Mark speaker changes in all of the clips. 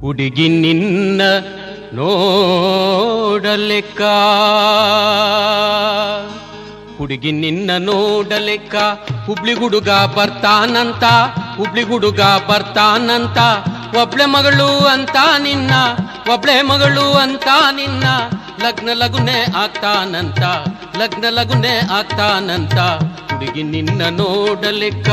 Speaker 1: ಹುಡುಗಿ ನಿನ್ನ ನೋಡಲೆಕ್ಕ ಹುಡುಗಿ ನಿನ್ನ ನೋಡಲೆಕ್ಕ ಹುಬ್ಳಿ ಹುಡುಗ ಬರ್ತಾನಂತ ಹುಬ್ಳಿ ಹುಡುಗ ಬರ್ತಾನಂತ ಒಬ್ಳೆ ಮಗಳು ಅಂತ ನಿನ್ನ ಒಬ್ಳೆ ಮಗಳು ಅಂತ ನಿನ್ನ ಲಗ್ನ ಲಗುನೆ ಆಗ್ತಾನಂತ ಲಗ್ನ ಲಗುನೆ ಆಗ್ತಾನಂತ ಹುಡುಗಿ ನಿನ್ನ ನೋಡಲೆಕ್ಕ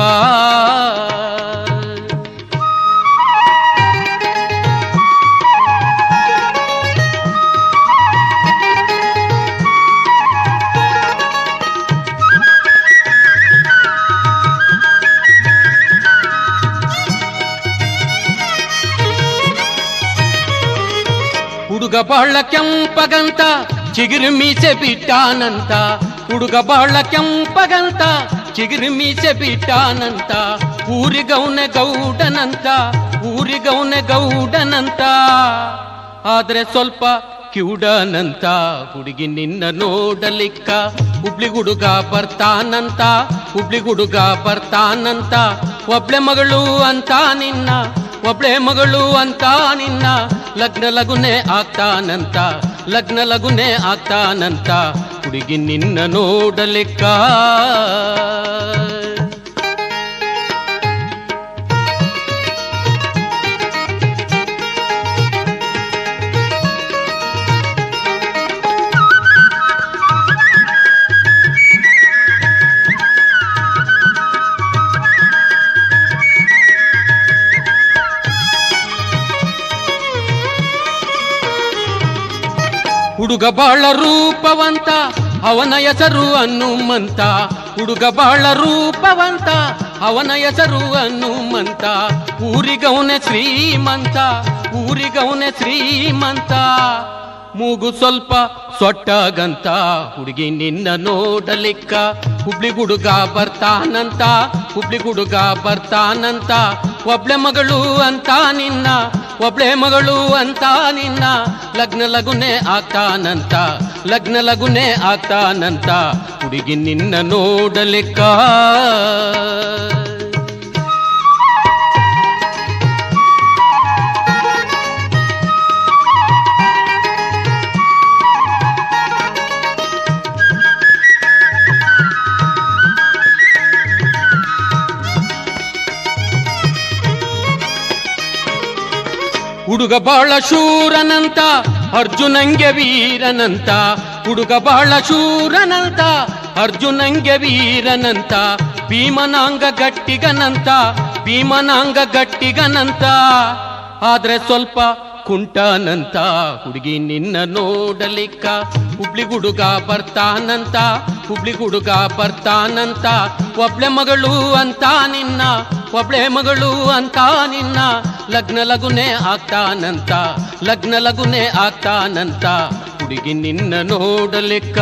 Speaker 1: ಹುಡುಗ ಬಾಳ ಕೆಂಪಗಂತ ಚಿಗುರು ಮೀಸೆ ಬಿಟ್ಟಾನಂತ ಹುಡುಗ ಬಾಳ ಕೆಂಪಗಂತ ಚಿಗುರು ಮೀಸೆ ಬಿಟ್ಟಾನಂತ ಊರಿಗೌನೆ ಗೌಡನಂತ ಊರಿಗೌನೆ ಗೌಡನಂತ ಆದ್ರೆ ಸ್ವಲ್ಪ ಕಿವುಡನಂತ ಹುಡುಗಿ ನಿನ್ನ ನೋಡಲಿಕ್ಕ ಹುಬ್ಳಿ ಹುಡುಗ ಬರ್ತಾನಂತ ಹುಬ್ಳಿ ಹುಡುಗ ಬರ್ತಾನಂತ ಒಬ್ಳೆ ಮಗಳು ಅಂತ ನಿನ್ನ ಒಬ್ಳೆ ಮಗಳು ಅಂತ ನಿನ್ನ ಲಗ್ನ ಲಗುನೆ ಆಗ್ತಾನಂತ ಲಗ್ನ ಲಗುನೆ ಆಗ್ತಾನಂತ ಹುಡುಗಿ ನಿನ್ನ ನೋಡಲಿಕ್ಕ ಹುಡುಗ ಬಾಳ ರೂಪವಂತ ಅವನ ಹೆಸರು ಹನುಮಂತ ಹುಡುಗ ಬಾಳ ರೂಪವಂತ ಅವನ ಹೆಸರು ಹನುಮಂತ ಊರಿಗವನೆ ಶ್ರೀಮಂತ ಊರಿಗವನೆ ಶ್ರೀಮಂತ ಮೂಗು ಸ್ವಲ್ಪ ಸೊಟ್ಟಾಗಂತ ಹುಡುಗಿ ನಿನ್ನ ನೋಡಲಿಕ್ಕ ಹುಬ್ಳಿ ಹುಡುಗ ಬರ್ತಾನಂತ ಹುಬ್ಳಿ ಹುಡುಗ ಬರ್ತಾನಂತ ಒಬ್ಳೆ ಮಗಳು ಅಂತ ನಿನ್ನ ಒಬ್ಳೆ ಮಗಳು ಅಂತ ನಿನ್ನ ಲಗ್ನ ಲಗುನೆ ಆಗ್ತಾನಂತ ಲಗ್ನ ಲಗುನೆ ಆಗ್ತಾನಂತ ಹುಡುಗಿ ನಿನ್ನ ನೋಡಲಿಕ್ಕ ಹುಡುಗ ಬಾಳ ಶೂರನಂತ ಅರ್ಜುನಂಗೆ ವೀರನಂತ ಹುಡುಗ ಬಾಳ ಶೂರನಂತ ಅರ್ಜುನಂಗೆ ವೀರನಂತ ಭೀಮನಾಂಗ ಗಟ್ಟಿಗನಂತ ಭೀಮನಾಂಗ ಗಟ್ಟಿಗನಂತ ಆದ್ರೆ ಸ್ವಲ್ಪ ಕುಂಟನಂತ ಹುಡುಗಿ ನಿನ್ನ ನೋಡಲಿಕ್ಕ ಹುಬ್ಳಿ ಹುಡುಗ ಬರ್ತಾನಂತ ಹುಬ್ಳಿ ಹುಡುಗ ಬರ್ತಾನಂತ ಒಬ್ಳೆ ಮಗಳು ಅಂತ ನಿನ್ನ ಒಬ್ಳೆ ಮಗಳು ಅಂತ ನಿನ್ನ ಲಗ್ನ ಲಗುನೆ ಆಗ್ತಾನಂತ ಲಗ್ನ ಲಗುನೆ ಆಗ್ತಾನಂತ ಹುಡುಗಿ ನಿನ್ನ ನೋಡಲಿಕ್ಕ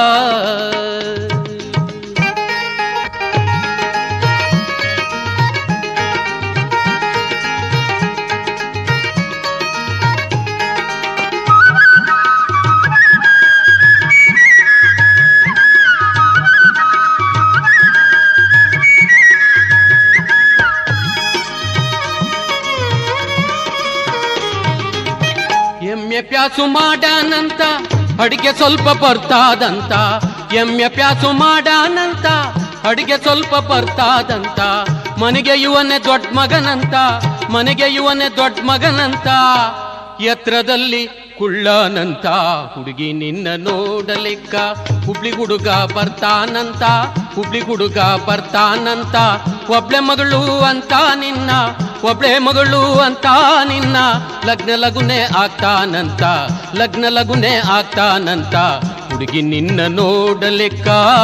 Speaker 1: ಎಮ್ಮೆ ಪ್ಯಾಸು ಮಾಡಾನಂತ ಅಡಿಗೆ ಸ್ವಲ್ಪ ಬರ್ತಾದಂತ ಎಮ್ಮೆ ಪ್ಯಾಸು ಮಾಡಾನಂತ ಅಡಿಗೆ ಸ್ವಲ್ಪ ಬರ್ತಾದಂತ ಮನೆಗೆ ಇವನೇ ದೊಡ್ಡ ಮಗನಂತ ಮನೆಗೆ ಇವನೇ ದೊಡ್ಡ ಮಗನಂತ ಎತ್ರದಲ್ಲಿ ಕುಳ್ಳನಂತ ಹುಡುಗಿ ನಿನ್ನ ನೋಡಲಿಕ್ಕ ಹುಬ್ಳಿ ಹುಡುಗ ಬರ್ತಾನಂತ ಹುಬ್ಳಿ ಹುಡುಗ ಬರ್ತಾನಂತ ಒಬ್ಳೆ ಮಗಳು ಅಂತ ನಿನ್ನ ಒಬ್ಳೆ ಮಗಳು ಅಂತ ನಿನ್ನ ಲಗ್ನ ಲಗುನೆ ಆಗ್ತಾನಂತ ಲಗ್ನ ಲಗುನೆ ಆಗ್ತಾನಂತ ಹುಡುಗಿ ನಿನ್ನ ನೋಡಲಿಕ್ಕ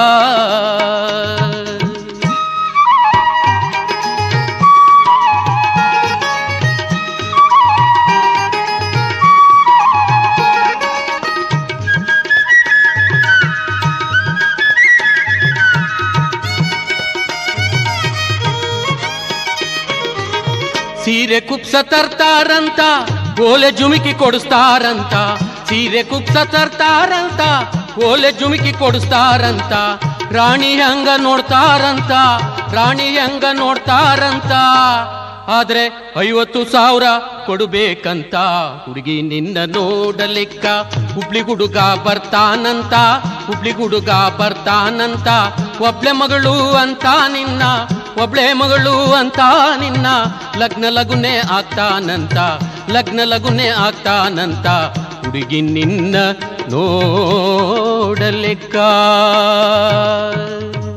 Speaker 1: ಸೀರೆ ಕುಪ್ಸ ತರ್ತಾರಂತ ಓಲೆ ಜುಮಿಕಿ ಕೊಡಿಸ್ತಾರಂತ ಸೀರೆ ಕುಪ್ಸ ತರ್ತಾರಂತ ಓಲೆ ಜುಮಿಕಿ ಕೊಡಿಸ್ತಾರಂತ ರಾಣಿ ಹಂಗ ನೋಡ್ತಾರಂತ ರಾಣಿ ಹೆಂಗ ನೋಡ್ತಾರಂತ ಆದ್ರೆ ಐವತ್ತು ಸಾವಿರ ಕೊಡಬೇಕಂತ ಹುಡುಗಿ ನಿನ್ನ ನೋಡಲಿಕ್ಕ ಹುಬ್ಳಿ ಹುಡುಗ ಬರ್ತಾನಂತ ಹುಬ್ಳಿ ಹುಡುಗ ಬರ್ತಾನಂತ ಒಬ್ಳೆ ಮಗಳು ಅಂತ ನಿನ್ನ ಒಬ್ಳೆ ಮಗಳು ಅಂತ ನಿನ್ನ ಲಗ್ನ ಲಗುನೆ ಆಗ್ತಾನಂತ ಲಗ್ನ ಲಗುನೆ ಆಗ್ತಾನಂತ ಹುಡುಗಿ ನಿನ್ನ ನೋಡಲಿಕ್ಕ